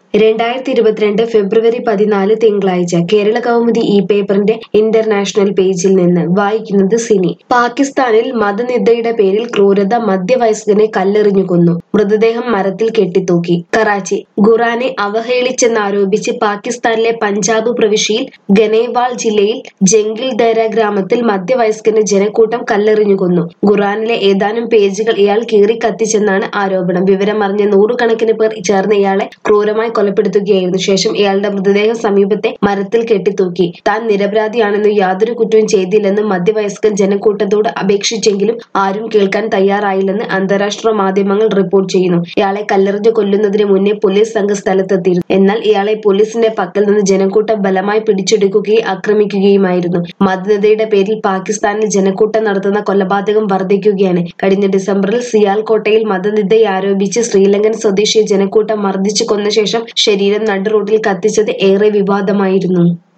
രണ്ടായിരത്തി ഇരുപത്തിരണ്ട് ഫെബ്രുവരി പതിനാല് തിങ്കളാഴ്ച കേരള കൗമുദി ഈ പേപ്പറിന്റെ ഇന്റർനാഷണൽ പേജിൽ നിന്ന് വായിക്കുന്നത് സിനി പാകിസ്ഥാനിൽ മതനിന്ദയുടെ പേരിൽ ക്രൂരത മധ്യവയസ്കനെ കല്ലെറിഞ്ഞു കൊന്നു മൃതദേഹം മരത്തിൽ കെട്ടിത്തൂക്കി കറാച്ചി ഖുറാനെ അവഹേളിച്ചെന്നാരോപിച്ച് പാകിസ്ഥാനിലെ പഞ്ചാബ് പ്രവിശ്യയിൽ ഗനേവാൾ ജില്ലയിൽ ജംഗിൾ ദര ഗ്രാമത്തിൽ മധ്യവയസ്കന് ജനക്കൂട്ടം കല്ലെറിഞ്ഞു കൊന്നു ഖുറാനിലെ ഏതാനും പേജുകൾ ഇയാൾ കീറി കത്തിച്ചെന്നാണ് ആരോപണം വിവരമറിഞ്ഞ നൂറുകണക്കിന് പേർ ചേർന്ന് ഇയാളെ ക്രൂരമായി കൊലപ്പെടുത്തുകയായിരുന്നു ശേഷം ഇയാളുടെ മൃതദേഹം സമീപത്തെ മരത്തിൽ കെട്ടിത്തൂക്കി താൻ നിരപരാധിയാണെന്നും യാതൊരു കുറ്റവും ചെയ്തില്ലെന്നും മധ്യവയസ്കൻ ജനക്കൂട്ടത്തോട് അപേക്ഷിച്ചെങ്കിലും ആരും കേൾക്കാൻ തയ്യാറായില്ലെന്ന് അന്താരാഷ്ട്ര മാധ്യമങ്ങൾ റിപ്പോർട്ട് ചെയ്യുന്നു ഇയാളെ കല്ലെറിഞ്ഞു കൊല്ലുന്നതിന് മുന്നേ പോലീസ് സംഘം സ്ഥലത്തെത്തിയിരുന്നു എന്നാൽ ഇയാളെ പോലീസിന്റെ പക്കൽ നിന്ന് ജനക്കൂട്ടം ബലമായി പിടിച്ചെടുക്കുകയും ആക്രമിക്കുകയുമായിരുന്നു മതനിരതയുടെ പേരിൽ പാകിസ്ഥാനിൽ ജനക്കൂട്ടം നടത്തുന്ന കൊലപാതകം വർദ്ധിക്കുകയാണ് കഴിഞ്ഞ ഡിസംബറിൽ സിയാൽകോട്ടയിൽ മതനിന്ദയെ ആരോപിച്ച് ശ്രീലങ്കൻ സ്വദേശിയെ ജനക്കൂട്ടം മർദ്ദിച്ചു കൊന്ന ശേഷം ശരീരം നടുറോഡിൽ കത്തിച്ചത് ഏറെ വിവാദമായിരുന്നു